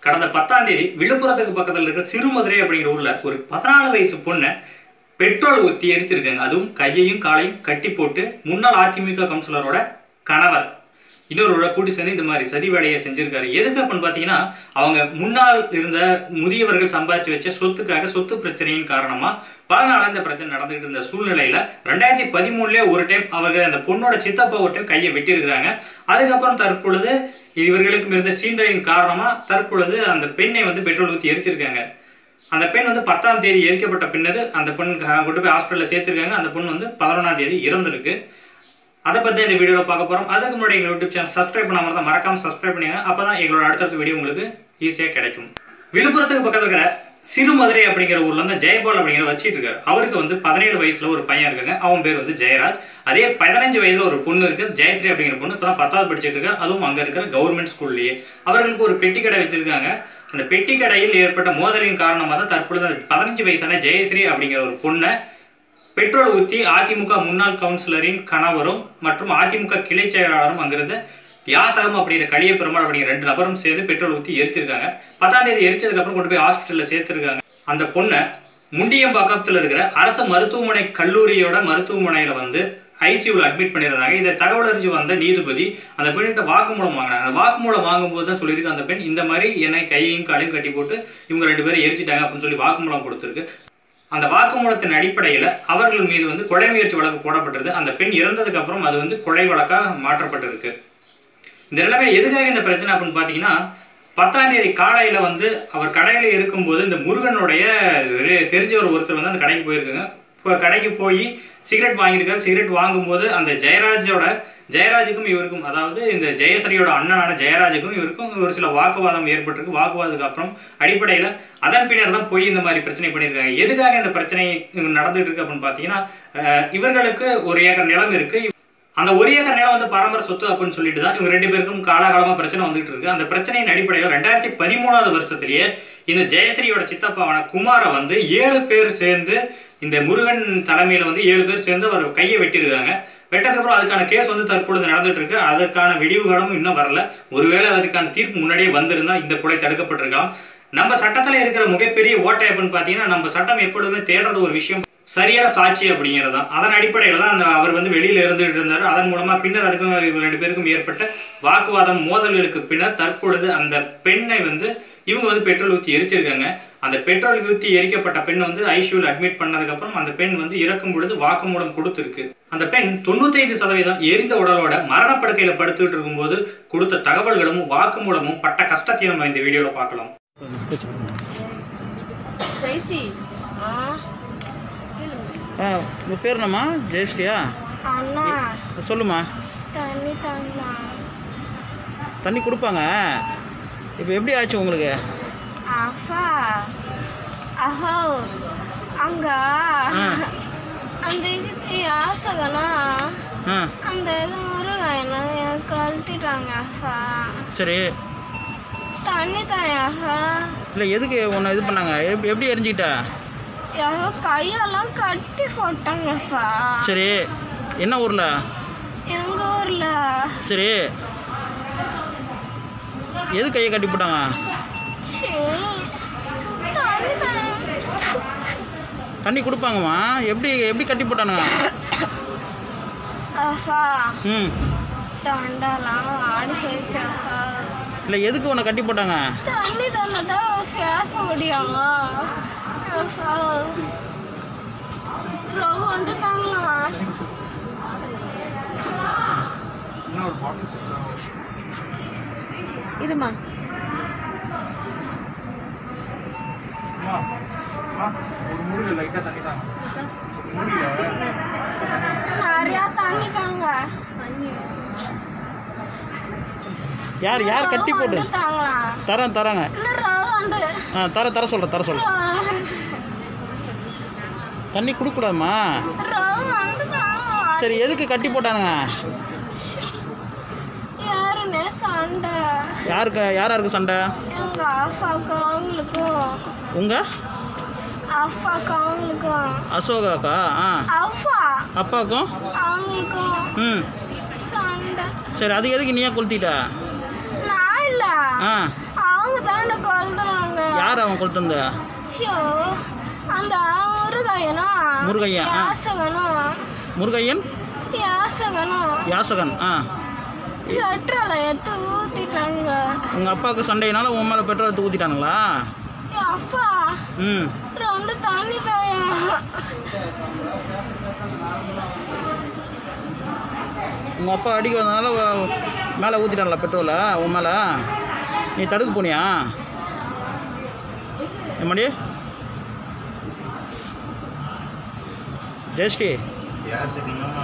கடந்த பத்தாம் தேதி விழுப்புரத்துக்கு பக்கத்தில் இருக்கிற சிறுமதுரை அப்படிங்கிற ஊர்ல ஒரு பதினாலு வயசு பொண்ணை பெட்ரோல் ஊற்றி எரிச்சிருக்காங்க அதுவும் கையையும் காலையும் கட்டி போட்டு முன்னாள் அதிமுக கவுன்சிலரோட கணவர் இன்னொரு கூட்டி சேர்ந்து இந்த மாதிரி சதி வேலையை செஞ்சிருக்காரு எதுக்கு அப்படின்னு பார்த்தீங்கன்னா அவங்க முன்னால் இருந்த முதியவர்கள் சம்பாதிச்சு வச்ச சொத்துக்காக சொத்து பிரச்சனையின் காரணமா பல நாளாக இந்த பிரச்சனை நடந்துகிட்டு இருந்த சூழ்நிலையில ரெண்டாயிரத்தி பதிமூணுல ஒரு டைம் அவர்கள் அந்த பொண்ணோட சித்தப்பா ஒரு டைம் கையை வெட்டியிருக்கிறாங்க அதுக்கப்புறம் தற்பொழுது இவர்களுக்கும் இருந்த சீண்டலின் காரணமா தற்பொழுது அந்த பெண்ணை வந்து பெட்ரோல் ஊற்றி எரிச்சிருக்காங்க அந்த பெண் வந்து பத்தாம் தேதி எரிக்கப்பட்ட பின்னது அந்த பெண் க- கொண்டு போய் ஹாஸ்பிட்டலில் சேர்த்துருக்காங்க அந்த பொண்ணு வந்து பதினொன்றாம் தேதி இறந்திருக்கு அதை பற்றி இந்த வீடியோவில் பார்க்க போகிறோம் அதுக்கு முன்னாடி எங்கள் யூடியூப் சேனல் சப்ஸ்கிரைப் பண்ணாமல் தான் மறக்காம சப்ஸ்கிரைப் பண்ணுங்க அப்போ தான் எங்களோட அடுத்தடுத்த வீடியோ உங்களுக்கு ஈஸியாக கிடைக்கும் விழுப்புரத்துக்கு பக்கத்தில் இருக்கிற சிறுமதுரை அப்படிங்கிற ஊர்ல இருந்து ஜெயபால் அப்படிங்கிற வச்சிட்டு இருக்காரு அவருக்கு வந்து பதினேழு வயசுல ஒரு பையன் இருக்காங்க அவன் பேர் வந்து ஜெயராஜ் அதே பதினஞ்சு வயசுல ஒரு பொண்ணு இருக்கு ஜெயஸ்ரீ அப்படிங்கிற பொண்ணு இப்பதான் பத்தாவது படிச்சிட்டு இருக்கா அதுவும் அங்க இருக்கிற கவர்மெண்ட் ஸ்கூல்லயே அவர்களுக்கு ஒரு பெட்டி கடை வச்சிருக்காங்க அந்த பெட்டி கடையில் ஏற்பட்ட மோதலின் காரணமாக தான் தற்பொழுது அந்த பதினஞ்சு வயசான ஜெயஸ்ரீ அப்படிங்கிற ஒரு பொண்ணை பெட்ரோல் ஊற்றி அதிமுக முன்னாள் கவுன்சிலரின் கணவரும் மற்றும் அதிமுக கிளை செயலாளரும் அங்கிருந்து யாசகம் அப்படிங்கிற களிய பெருமாள் அப்படிங்கிற ரெண்டு நபரும் சேர்ந்து பெட்ரோல் ஊற்றி எரிச்சிருக்காங்க பத்தாம் தேதி எரிச்சதுக்கு அப்புறம் கொண்டு போய் ஹாஸ்பிட்டலில் சேர்த்துருக்காங்க அந்த பொண்ணை முண்டியம்பாக்கத்தில் இருக்கிற அரசு மருத்துவமனை கல்லூரியோட மருத்துவமனையில் வந்து ஐசியூவில் அட்மிட் பண்ணியிருந்தாங்க இதை தகவல் அறிஞ்சு வந்த நீதிபதி அந்த பெண்ணிட்ட வாக்குமூலம் வாங்கினாங்க அந்த வாக்குமூலம் வாங்கும்போது தான் சொல்லியிருக்கு அந்த பெண் இந்த மாதிரி என்னை கையையும் காலையும் கட்டி போட்டு இவங்க ரெண்டு பேரும் எரிச்சிட்டாங்க அப்படின்னு சொல்லி வாக்குமூலம் கொடுத்துருக்கு அந்த வாக்குமூலத்தின் அடிப்படையில் அவர்கள் மீது வந்து கொலை முயற்சி வழக்கு போடப்பட்டது அந்த பெண் இறந்ததுக்கு அப்புறம் அது வந்து கொலை வழக்காக மாற்றப்பட்டிருக்கு இந்த நிலைமை எதுக்காக இந்த பிரச்சனை அப்படின்னு பார்த்தீங்கன்னா பத்தாம் தேதி காலையில் வந்து அவர் கடையில் இருக்கும்போது இந்த முருகனுடைய ஒரு- தெரிஞ்சவர் ஒருத்தர் வந்து அந்த கடைக்கு போயிருக்காங்க இப்போ கடைக்கு போய் சிகரெட் வாங்கியிருக்காரு சிகரெட் வாங்கும்போது அந்த ஜெயராஜோட ஜெயராஜுக்கும் இவருக்கும் அதாவது இந்த ஜெயஸ்ரீயோட அண்ணனான ஜெயராஜுக்கும் இவருக்கும் ஒரு சில வாக்குவாதம் ஏற்பட்டிருக்கு வாக்குவாதத்துக்கு அப்புறம் அடிப்படையில் அதன் பின்னர் தான் போய் இந்த மாதிரி பிரச்சனை பண்ணியிருக்காங்க எதுக்காக இந்த பிரச்சனை நடந்துட்டு இருக்கு அப்படின்னு பார்த்தீங்கன்னா அஹ், இவர்களுக்கு ஒரு ஏக்கர் நிலம் இருக்கு அந்த ஒரு ஏக்கர் நிலம் வந்து பரம்பரை சொத்து அப்படின்னு சொல்லிட்டு தான் இவங்க ரெண்டு பேருக்கும் காலாகாலமா பிரச்சனை வந்துட்டு இருக்கு அந்த பிரச்சனையின் அடிப்படையில் ரெண்டாயிரத்தி பதிமூணாவது வருஷத்திலேயே இந்த ஜெயஸ்ரீயோட சித்தப்பாவான குமாரை வந்து ஏழு பேர் சேர்ந்து இந்த முருகன் தலைமையில வந்து ஏழு பேர் சேர்ந்து அவர் கையை வெட்டியிருக்காங்க வெட்டதுக்கு அப்புறம் அதுக்கான கேஸ் வந்து தற்பொழுது நடந்துட்டு இருக்கு அதுக்கான விடிவு காலமும் இன்னும் வரல ஒருவேளை அதுக்கான தீர்ப்பு முன்னாடியே வந்திருந்தா இந்த கொலை தடுக்கப்பட்டிருக்கலாம் நம்ம சட்டத்துல இருக்கிற மிகப்பெரிய ஓட்டை அப்படின்னு பார்த்தீங்கன்னா நம்ம சட்டம் எப்பொழுதுமே தேடுறது ஒரு விஷயம் சரியான சாட்சி அப்படிங்கிறது தான் அதன் அடிப்படையில் தான் அந்த அவர் வந்து வெளியில இருந்துட்டு இருந்தார் அதன் மூலமா பின்னர் அதுக்கும் இவங்க ரெண்டு பேருக்கும் ஏற்பட்ட வாக்குவாதம் மோதல்களுக்கு பின்னர் தற்பொழுது அந்த பெண்ணை வந்து இவங்க வந்து பெட்ரோல் ஊற்றி எரிச்சிருக்காங்க அந்த பெட்ரோல் ஊற்றி எரிக்கப்பட்ட பெண் வந்து ஐசியூவில் அட்மிட் பண்ணதுக்கு அப்புறம் அந்த பெண் வந்து இறக்கும் பொழுது வாக்குமூலம் கொடுத்துருக்கு அந்த பெண் தொண்ணூத்தைந்து சதவீதம் எரிந்த உடலோட மரணப்படுக்கையில படுத்துட்டு இருக்கும்போது கொடுத்த தகவல்களும் வாக்குமூலமும் பட்ட கஷ்டத்தையும் நம்ம இந்த வீடியோல பார்க்கலாம் ஜெயஸ்ரீ ஆ உங்கள் பேர் என்னம்மா ஜெயஸ்ரீயா அண்ணா சொல்லுமா தண்ணி தாங்கண்ணா தண்ணி கொடுப்பாங்க இப்போ எப்படி ஆச்சு உங்களுக்கு அப்பா அஹோ அங்க ஆ. அந்த இதுக்கு ஆசைகனா ஆ அந்த இது முருகன் எனக்கு கழட்டிட்டாங்க அப்பா சரி தண்ணி தாங்க அப்பா இல்லை எதுக்கு உன்னை இது பண்ணாங்க எப்படி எப்படி எரிஞ்சிக்கிட்ட யாரோ கையெல்லாம் கட்டி போட்டாங்க அப்பா சரி என்ன ஊரில் எங்க ஊர்ல சரி எது கையை கட்டி போட்டாங்க சீ, தண்ணி தாங்க தண்ணி கொடுப்பாங்கம்மா எப்படி எப்படி கட்டி போட்டானுங்க அப்பா ம் தொண்டெல்லாம் ஆடி போயிடுச்சாப்பா இல்லை எதுக்கு உன்னை கட்டி போட்டாங்க தண்ணி தானே தான் பேச முடியும் அப்பா ரொம்ப வந்துட்டாங்களா இருமா நிறையா தண்ணி தாங்க யார் யார் கட்டி போட்டு வந்துட்டாங்களா தரேன் தரேங்க இல்லை ரவுண்டு ஆ தர தர சொல்கிறேன் தர சொல்கிறேன் தண்ணி கொடுக்கூடாதும்மா ரவு வந்துட்டாங்க சரி எதுக்கு கட்டி போட்டானுங்க யாருன்னே சண்டை யாருக்கு யார் யாருக்கு சண்டை எங்க அப்பாவுக்கும் அவங்களுக்கும் உங்கள் அப்பாவுக்கும் அவங்களுக்கும் அசோகாக்கா ஆ அப்பா அப்பாவுக்கும் அவங்களுக்கும் ம் சண்டை சரி அது எதுக்கு நீயே கொளுத்திட்ட நான் இல்ல ஆ அவங்க தாண்ட கொல்றாங்க யார் அவன் கொளுத்து வந்த ஐயோ அந்த முருகையனும் முருகையன், ஆ. யாசகனும் முருகையன் யாசகனும் யாசகன் ஆ பெட்ரோலை எடுத்து ஊத்திட்டாங்க உங்கள் அப்பாவுக்கு சண்டையினால உன் மேலே பெட்ரோல் எடுத்து ஊற்றிட்டானுங்களா என் அப்பா ம் ரெண்டு தண்ணி தாயா உங்கள் அப்பா அடிக்க வந்தனால உ- மேலே ஊற்றிட்டாங்களா பெட்ரோலை உன் மேலே நீ தடுக்க போனியா எம்மாடி ஜெயஸ்ரீ யாசகனும்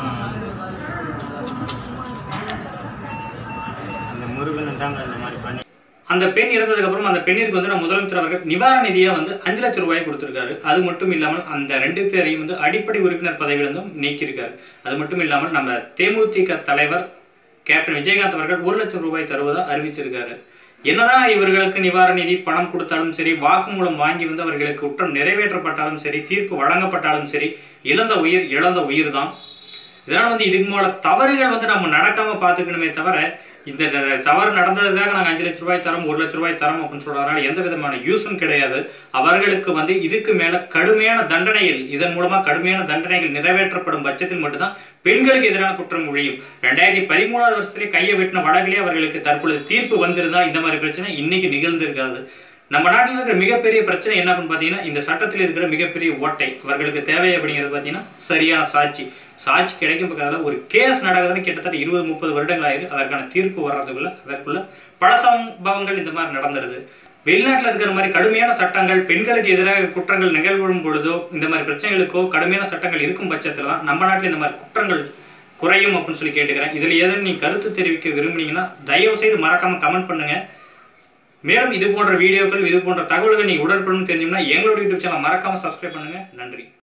அந்த முருகனும் தாங்க அந்த மாதிரி பண்ணி அந்த பெண் இறந்ததுக்கு அப்புறம் அந்த பெண்ணிற்கு வந்து நம்ம முதலமைச்சர் அவர்கள் நிவாரண நிதியா வந்து அஞ்சு லட்சம் ரூபாய் கொடுத்திருக்காரு அது மட்டும் இல்லாமல் அந்த ரெண்டு பேரையும் வந்து அடிப்படை உறுப்பினர் பதவியிலிருந்தும் நீக்கியிருக்காரு அது மட்டும் இல்லாமல் நம்ம தேமுதிக தலைவர் கேப்டன் விஜயகாந்த் அவர்கள் ஒரு லட்சம் ரூபாய் தருவதா அறிவிச்சிருக்காரு என்னதான் இவர்களுக்கு நிவாரண நிதி பணம் கொடுத்தாலும் சரி வாக்குமூலம் வாங்கி வந்து அவர்களுக்கு குற்றம் நிறைவேற்றப்பட்டாலும் சரி தீர்ப்பு வழங்கப்பட்டாலும் சரி இழந்த உயிர் இழந்த உயிர் தான் இதனால வந்து இதுக்கு மேல தவறுகள் வந்து நம்ம நடக்காம பார்த்துக்கணுமே தவிர இந்த த- தவறு நடந்ததுக்காக நாங்கள் அஞ்சு லட்ச ரூபாய் தரோம் ஒரு லட்ச ரூபாய் தரோம் அப்படின்னு சொல்றதுனால எந்த விதமான யூஸும் கிடையாது அவர்களுக்கு வந்து இதுக்கு மேல கடுமையான தண்டனைகள் இதன் மூலமா கடுமையான தண்டனைகள் நிறைவேற்றப்படும் பட்சத்தில் மட்டும்தான் பெண்களுக்கு எதிரான குற்றம் ஒழியும் ரெண்டாயிரத்தி பதிமூணாவது வருஷத்திலே கையை வெட்டின வழக்கிலே அவர்களுக்கு தற்பொழுது தீர்ப்பு வந்திருந்தா இந்த மாதிரி பிரச்சனை இன்னைக்கு நிகழ்ந்திருக்காது நம்ம நாட்டில் இருக்கிற மிகப்பெரிய பிரச்சனை என்ன அப்படின்னு பார்த்தீங்கன்னா இந்த சட்டத்தில் இருக்கிற மிகப்பெரிய ஓட்டை அவர்களுக்கு தேவை அப்படிங்கிறது பார்த்தீங்கன்னா சரியான சாட்சி சாட்சி கிடைக்கும் பக்கத்தில் ஒரு கேஸ் நடக்குதுன்னு கிட்டத்தட்ட இருபது முப்பது வருடங்கள் ஆயிரு அதற்கான தீர்ப்பு வர்றதுக்குள்ள அதற்குள்ள பல சம்பவங்கள் இந்த மாதிரி நடந்துருது வெளிநாட்டில் இருக்கிற மாதிரி கடுமையான சட்டங்கள் பெண்களுக்கு எதிராக குற்றங்கள் நிகழ்வும் பொழுதோ இந்த மாதிரி பிரச்சனைகளுக்கோ கடுமையான சட்டங்கள் இருக்கும் பட்சத்தில் தான் நம்ம நாட்டில் இந்த மாதிரி குற்றங்கள் குறையும் அப்படின்னு சொல்லி கேட்டுக்கிறேன் இதில் ஏதாவது நீ கருத்து தெரிவிக்க விரும்புனீங்கன்னா தயவு செய்து மறக்காம கமெண்ட் பண்ணுங்க மேலும் இது போன்ற வீடியோக்கள் இது போன்ற தகவல்கள் நீங்க உடனுக்குடன் தெரிஞ்சும்னா எங்களோட யூடியூப் சேனல் மறக்காம சப்ஸ்கிரைப் பண்ணுங்க நன்றி